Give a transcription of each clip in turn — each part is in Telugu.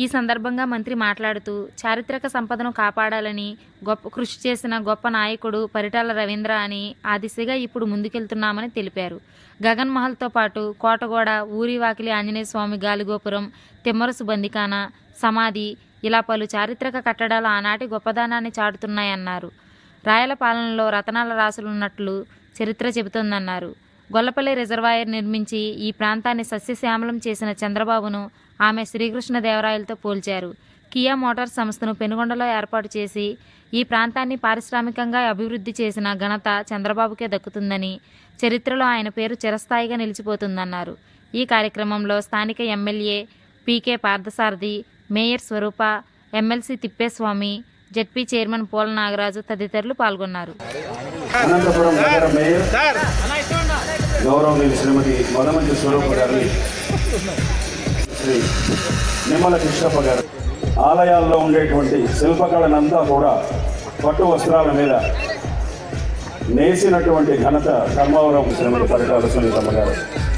ఈ సందర్భంగా మంత్రి మాట్లాడుతూ చారిత్రక సంపదను కాపాడాలని గొప్ప కృషి చేసిన గొప్ప నాయకుడు పరిటాల రవీంద్ర అని ఆ దిశగా ఇప్పుడు ముందుకెళ్తున్నామని తెలిపారు గగన్ మహల్తో పాటు కోటగోడ ఊరి వాకిలి ఆంజనేయ స్వామి గాలిగోపురం తిమ్మరసు బందికాన సమాధి ఇలా పలు చారిత్రక కట్టడాలు ఆనాటి గొప్పదనాన్ని చాటుతున్నాయన్నారు రాయల పాలనలో రతనాల రాసులున్నట్లు చరిత్ర చెబుతోందన్నారు గొల్లపల్లి రిజర్వాయర్ నిర్మించి ఈ ప్రాంతాన్ని సస్యశ్యామలం చేసిన చంద్రబాబును ఆమె శ్రీకృష్ణదేవరాయలతో పోల్చారు కియా మోటార్స్ సంస్థను పెనుగొండలో ఏర్పాటు చేసి ఈ ప్రాంతాన్ని పారిశ్రామికంగా అభివృద్ధి చేసిన ఘనత చంద్రబాబుకే దక్కుతుందని చరిత్రలో ఆయన పేరు చిరస్థాయిగా నిలిచిపోతుందన్నారు ఈ కార్యక్రమంలో స్థానిక MLA PK Parthasarathi mayor Swaroopa MLC Thippeswamy ZP chairman Pola Nagaraju తదితరులు పాల్గొన్నారు అనంతపురం నగర మేయర్ గౌరవనీయులు శ్రీమతి మొదమంచి స్వరూప గారిని శ్రీ నిమ్మల కృష్ణప్ప గారు ఆలయాల్లో ఉండేటువంటి శిల్పకళనంతా కూడా పట్టు వస్త్రాల మీద నేసినటువంటి ఘనత ధర్మవరం శ్రీమతి పరిటాల సునీతమ్మ గారు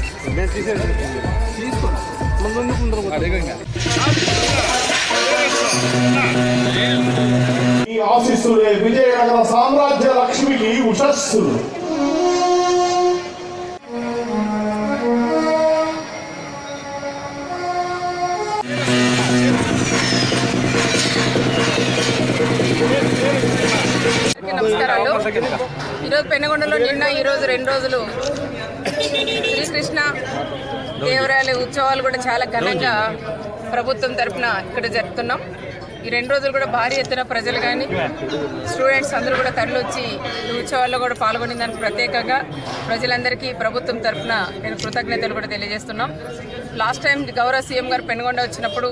ఈ ఆశీస్సులే విజయనగర సామ్రాజ్య లక్ష్మికి ఉషస్సులు అందరికీ నమస్కారాలు ఈరోజు పెనుగొండలో నిన్న ఈరోజు రెండు రోజులు శ్రీకృష్ణ దేవరాయల ఉత్సవాలు కూడా చాలా ఘనంగా ప్రభుత్వం తరపున ఇక్కడ జరుపుతున్నాం ఈ రెండు రోజులు కూడా భారీ ఎత్తున ప్రజలు కానీ స్టూడెంట్స్ అందరూ కూడా తరలివచ్చి ఈ ఉత్సవాల్లో కూడా పాల్గొని దానికి ప్రత్యేకంగా ప్రజలందరికీ ప్రభుత్వం తరపున నేను కృతజ్ఞతలు కూడా తెలియజేస్తున్నాం లాస్ట్ టైం గౌరవ సీఎం గారు పెనుగొండ వచ్చినప్పుడు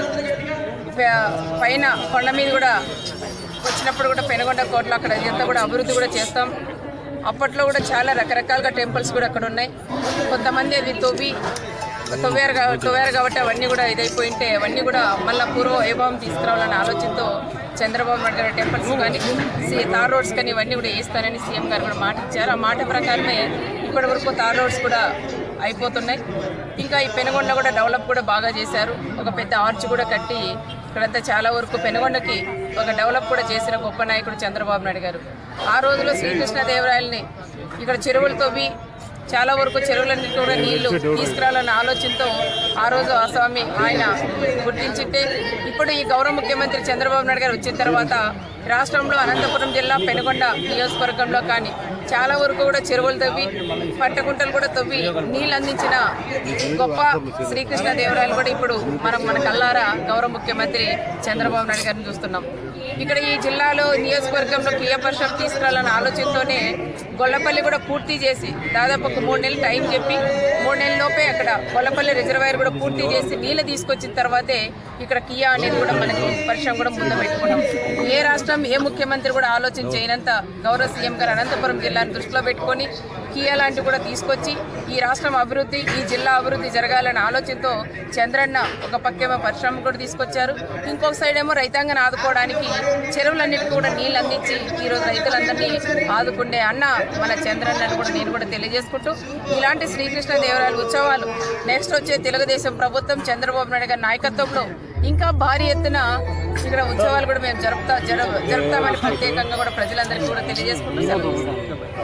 ప- పైన కొండ మీద కూడా వచ్చినప్పుడు కూడా పెనుగొండ కోటలో అక్కడ ఇదంతా కూడా అభివృద్ధి కూడా చేస్తాం అప్పట్లో కూడా చాలా రకరకాలుగా టెంపుల్స్ కూడా అక్కడ ఉన్నాయి కొంతమంది అది తవ్వి తవ్వారు కా- తవ్వారు కాబట్టి అవన్నీ కూడా ఇదైపోయింటే అవన్నీ కూడా మళ్ళీ పూర్వ వైభవం తీసుకురావాలనే ఆలోచనతో చంద్రబాబు నాయుడు గారి టెంపుల్స్ కానీ సి- తార్ రోడ్స్ కానీ ఇవన్నీ కూడా వేస్తానని సీఎం గారు కూడా మాట ఇచ్చారు ఆ మాట ప్రకారమే ఇప్పటి వరకు తార్ రోడ్స్ కూడా అయిపోతున్నాయి ఇంకా ఈ పెనుగొండ కూడా డెవలప్ కూడా బాగా చేశారు ఒక పెద్ద ఆర్చ్ కూడా కట్టి ఇక్కడంతా చాలా వరకు పెనుగొండకి ఒక డెవలప్ కూడా చేసిన గొప్ప నాయకుడు చంద్రబాబు నాయుడు గారు ఆ రోజులో శ్రీకృష్ణదేవరాయల్ని ఇక్కడ చెరువులు తవ్వి చాలా వరకు చెరువులన్నిటి కూడా నీళ్లు తీసుకురావాలన్న ఆలోచనతో ఆ రోజు ఆ స్వామి ఆయన గుర్తించితే ఇప్పుడు ఈ గౌరవ ముఖ్యమంత్రి చంద్రబాబు నాయుడు గారు వచ్చిన తర్వాత రాష్ట్రంలో అనంతపురం జిల్లా పెనుగొండ నియోజకవర్గంలో కానీ చాలా వరకు కూడా చెరువులు తవ్వి పట్టకుంటలు కూడా తవ్వి నీళ్ళు అందించిన గొప్ప శ్రీకృష్ణ దేవరాయలు కూడా ఇప్పుడు మనం మన కల్లారా గౌరవ ముఖ్యమంత్రి చంద్రబాబు నాయుడు గారిని చూస్తున్నాం ఇక్కడ ఈ జిల్లాలో నియోజకవర్గంలో క్రియ పరిషత్ తీసుకురావాలన్న ఆలోచనతోనే గొల్లపల్లి కూడా పూర్తి చేసి దాదాపు ఒక మూడు నెలలు టైం చెప్పి మూడు నెలల లోపే అక్కడ గొల్లపల్లి రిజర్వాయర్ కూడా పూర్తి చేసి నీళ్ళు తీసుకొచ్చిన తర్వాతే ఇక్కడ కియా అనేది కూడా మనకి పరిశ్రమ కూడా ముందు పెట్టుకున్నాం ఏ రాష్ట్రం ఏ ముఖ్యమంత్రి కూడా ఆలోచన చేయనంత గౌరవ సీఎం గారు అనంతపురం జిల్లాను దృష్టిలో పెట్టుకొని కియా లాంటివి కూడా తీసుకొచ్చి ఈ రాష్ట్రం అభివృద్ధి ఈ జిల్లా అభివృద్ధి జరగాలనే ఆలోచనతో చంద్రన్న ఒక పక్కేమో పరిశ్రమ కూడా తీసుకొచ్చారు ఇంకొక సైడ్ ఏమో రైతాంగాన్ని ఆదుకోవడానికి చెరువులన్నిటికీ కూడా నీళ్ళు అందించి ఈ రోజు రైతులందరినీ ఆదుకునే అన్న మన చంద్రన్నను కూడా నేను కూడా తెలియజేసుకుంటూ ఇలాంటి శ్రీకృష్ణ దేవరాయల ఉత్సవాలు నెక్స్ట్ వచ్చే తెలుగుదేశం ప్రభుత్వం చంద్రబాబు నాయుడు గారి నాయకత్వంలో ఇంకా భారీ ఎత్తున ఇక్కడ ఉత్సవాలు కూడా మేము జరుపుతా జరు- జరుపుతామని ప్రత్యేకంగా కూడా ప్రజలందరికీ కూడా తెలియజేసుకుంటూ సెలవు తీసుకుంటాం.